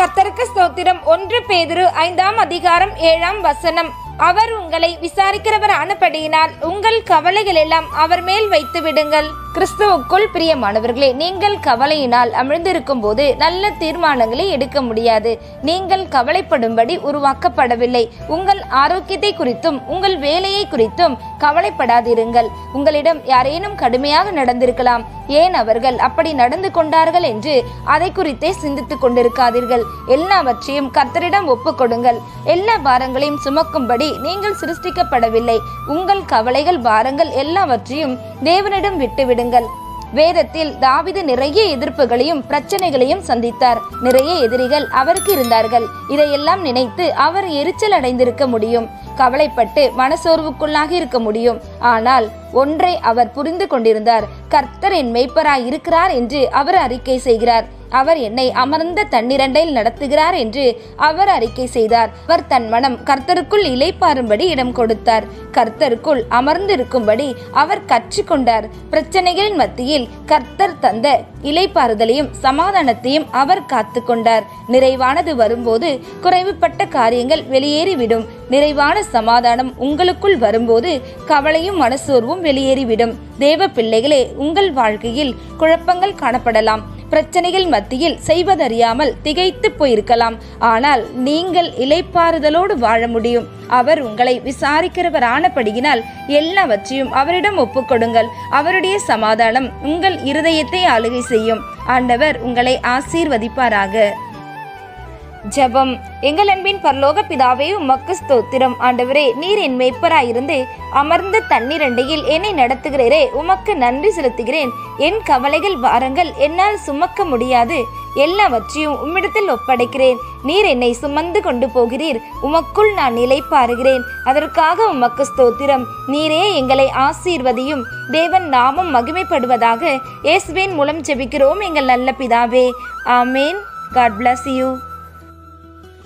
கர்த்தருக்கு ஸ்தோத்திரம் ஒன்று பேதுரு ஐந்தாம் அதிகாரம் ஏழாம் வசனம் அவர் உங்களை விசாரிக்கிறவர் ஆனபடியினால் உங்கள் கவலைகள் எல்லாம் அவர் மேல் வைத்து விடுங்கள் கிறிஸ்துவுக்குள் பிரியமானவர்களே நீங்கள் கவலையினால் அமிழ்ந்திருக்கும் போது நல்ல தீர்மானங்களை எடுக்க முடியாது நீங்கள் கவலைப்படும்படி உருவாக்கப்படவில்லை உங்கள் ஆரோக்கியத்தை குறித்தும் உங்கள் வேலையை குறித்தும் கவலைப்படாதிருங்கள் உங்களிடம் யாரேனும் கடுமையாக நடந்திருக்கலாம் ஏன் அவர்கள் அப்படி நடந்து கொண்டார்கள் என்று அதை குறித்தே சிந்தித்துக் கொண்டிருக்காதீர்கள் எல்லாவற்றையும் கர்த்தரிடம் ஒப்புக்கொடுங்கள் எல்லா பாரங்களையும் சுமக்கும்படி நீங்கள் சிருஷ்டிக்கப்படவில்லை உங்கள் கவலைகள் பாரங்கள் எல்லாவற்றையும் தேவனிடம் விட்டுவிடுங்கள் வேதத்தில் தாவிது நிறைய எதிர்ப்புகளையும் பிரச்சனைகளையும் சந்தித்தார் நிறைய எதிரிகள் அவருக்கு இருந்தார்கள் இதையெல்லாம் நினைத்து அவர் எரிச்சல் அடைந்திருக்க முடியும் கவலைப்பட்டு மனசோர்வுக்குள்ளாக இருக்க முடியும் ஆனால் ஒன்றை அவர் புரிந்து கொண்டிருந்தார் கர்த்தர் என் மெய்ப்பராய் இருக்கிறார் என்று அவர் அறிக்கை செய்கிறார் அவர் என்னை அமர்ந்த தன்னிரண்டையில் நடத்துகிறார் என்று அவர் அறிக்கை செய்தார் அவர் தன் மனம் கர்த்தருக்குள் இலைப்பாரும்படி இடம் கொடுத்தார் கர்த்தருக்குள் அமர்ந்திருக்கும்படி அவர் கற்றுக்கொண்டார் பிரச்சனைகளின் மத்தியில் கர்த்தர் தந்த இலைப்பாறுதலையும் சமாதானத்தையும் அவர் காத்து கொண்டார் நிறைவானது வரும்போது குறைவுபட்ட காரியங்கள் வெளியேறிவிடும் நிறைவான சமாதானம் உங்களுக்குள் வரும்போது கவலையும் மனசோர்வும் வெளியேறிவிடும் தேவ பிள்ளைகளே உங்கள் வாழ்க்கையில் குழப்பங்கள் காணப்படலாம் பிரச்சனைகள் மத்தியில் செய்வதறியாமல் திகைத்து போயிருக்கலாம் ஆனால் நீங்கள் இலைப்பாறுதலோடு வாழ முடியும் அவர் உங்களை விசாரிக்கிறவர் ஆனபடியினால் எல்லாவற்றையும் அவரிடம் ஒப்புக்கொடுங்கள் அவருடைய சமாதானம் உங்கள் இருதயத்தை ஆளுகை செய்யும் ஆண்டவர் உங்களை ஆசீர்வதிப்பாராக ஜெபம் எங்கள் அன்பின் பரலோக பிதாவே உமக்கு ஸ்தோத்திரம் ஆண்டவரே நீர் என் மேய்ப்பராயிருந்து அமர்ந்த தண்ணீர் அண்டையில் என்னை நடத்துகிறீரே உமக்கு நன்றி செலுத்துகிறேன் என் கவலைகள் பாரங்கள் என்னால் சுமக்க முடியாது எல்லாவற்றையும் உம்மிடத்தில் ஒப்படைக்கிறேன் நீர் என்னை சுமந்து கொண்டு போகிறீர் உமக்குள் நான் நிலைப்பாருகிறேன் அதற்காக உமக்கு ஸ்தோத்திரம் நீரே எங்களை ஆசீர்வதியும் தேவன் நாமம் மகிமைப்படுவதாக இயேசுவின் மூலம் ஜெபிக்கிறோம் எங்கள் நல்ல பிதாவே ஆமேன் காட் bless யூ